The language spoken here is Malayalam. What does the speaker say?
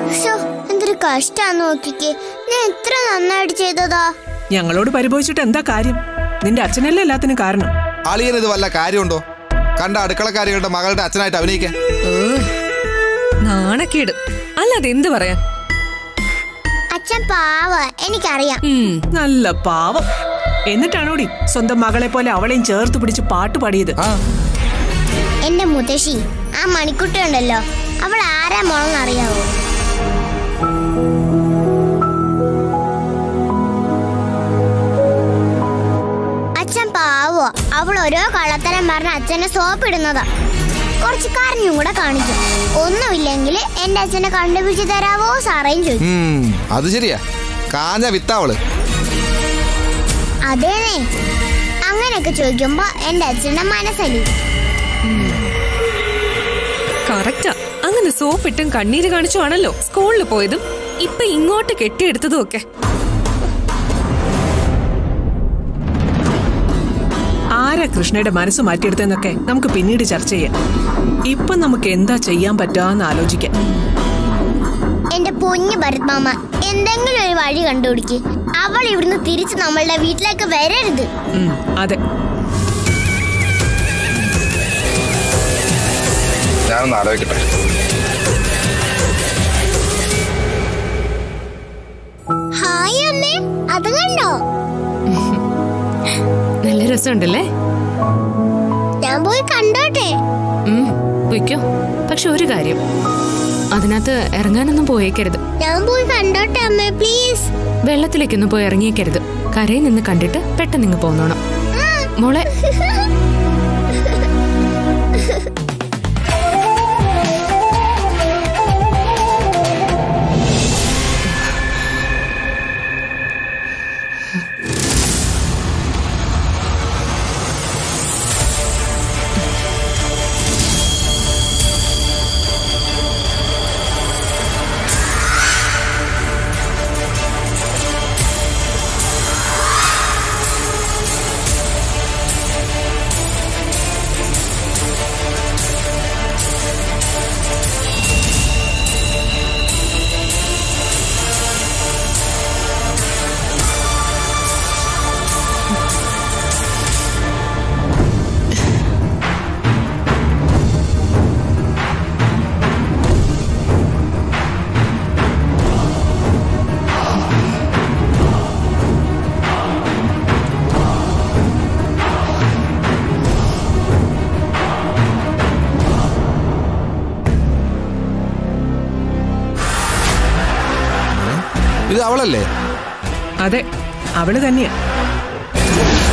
ശ്ശോ, എന്തൊരു കഷ്ടാന്ന് നോക്കിക്കേ ഞാൻ എത്ര നന്നായിട്ട് ചെയ്തതാ ഞങ്ങളോട് പരിഭവിച്ചിട്ട് എന്താ കാര്യം നിന്റെ അച്ഛനല്ലേ എല്ലാത്തിനും കാരണം അളിയൻ ഇത് വല്ല കാര്യമുണ്ടോ കണ്ട അടുക്കളക്കാരികളുടെ മകളുടെ അച്ഛനായിട്ട് അഭിനയിക്കാൻ നാണക്കേട് അല്ലാതെ എന്ത് പറയാൻ അച്ഛൻ പാവ എനിക്കറിയാം ഉം, നല്ല പാവം എന്നിട്ടാണോടി സ്വന്തം മകളെ പോലെ അവളെയും ചേർത്ത് പിടിച്ച് പാട്ട് പാടിയത് ആ എന്റെ മുത്തശ്ശി ആ മണിക്കുട്ടി ഉണ്ടല്ലോ അവൾ ആരാ മോളെന്ന് അറിയാവോ അച്ഛൻ പാവോ അവൾ ഓരോ കള്ളത്തരം പറഞ്ഞ അച്ഛനെ സോപ്പിടുന്നതാ കുറച്ച് കരഞ്ഞും കൂടെ കാണിക്കും ഒന്നുമില്ലെങ്കിൽ എന്റെ അച്ഛനെ കണ്ടുപിടിച്ച് തരാവോ സാറേയും ചോദിക്കും ഉം, അത് ശരിയാ കാഞ്ഞ വിത്താവള് അതേനെ അങ്ങനെയൊക്കെ ചോദിക്കുമ്പോ എന്റെ അച്ഛന്റെ മനസ്സലി കറക്റ്റാ അങ്ങനെ സോപ്പിട്ടും കണ്ണീര് കാണിച്ചുവാണല്ലോ സ്കൂളിൽ പോയതും ഇപ്പൊ ഇങ്ങോട്ട് കെട്ടിയെടുത്തതും ഒക്കെ ആരാ കൃഷ്ണയുടെ മനസ്സ് മാറ്റിയെടുത്തെന്നൊക്കെ നമുക്ക് പിന്നീട് ചർച്ച ചെയ്യാം ഇപ്പൊ നമുക്ക് എന്താ ചെയ്യാൻ പറ്റാന്ന് ആലോചിക്കാം എന്റെ പൊന്നു ഭരത്മാമ എന്തെങ്കിലും ഒരു വഴി കണ്ടുപിടിക്ക് അവൾ ഇവിടുന്ന് തിരിച്ച് നമ്മളുടെ വീട്ടിലേക്ക് വരരുത് ഉം, അതെ ഞാനൊന്ന് ആലോചിക്കട്ടെ ഹായ് അമ്മേ അത് കണ്ടോ നല്ല രസമുണ്ടല്ലേ ഞാൻ പോയി കണ്ടോട്ടെ ഉം, പൊയ്ക്കോ പക്ഷെ ഒരു കാര്യം അതിനകത്ത് ഇറങ്ങാനൊന്നും പോയേക്കരുത് ഞാൻ പോയി കണ്ടോട്ടെ അമ്മേ പ്ലീസ് വെള്ളത്തിലേക്കൊന്നും പോയി ഇറങ്ങിയേക്കരുത് കരയിൽ നിന്ന് കണ്ടിട്ട് പെട്ടെന്ന് ഇങ്ങ് പോന്നോണം മോളെ ഇത് അവളല്ലേ അതെ അവള് തന്നെയാ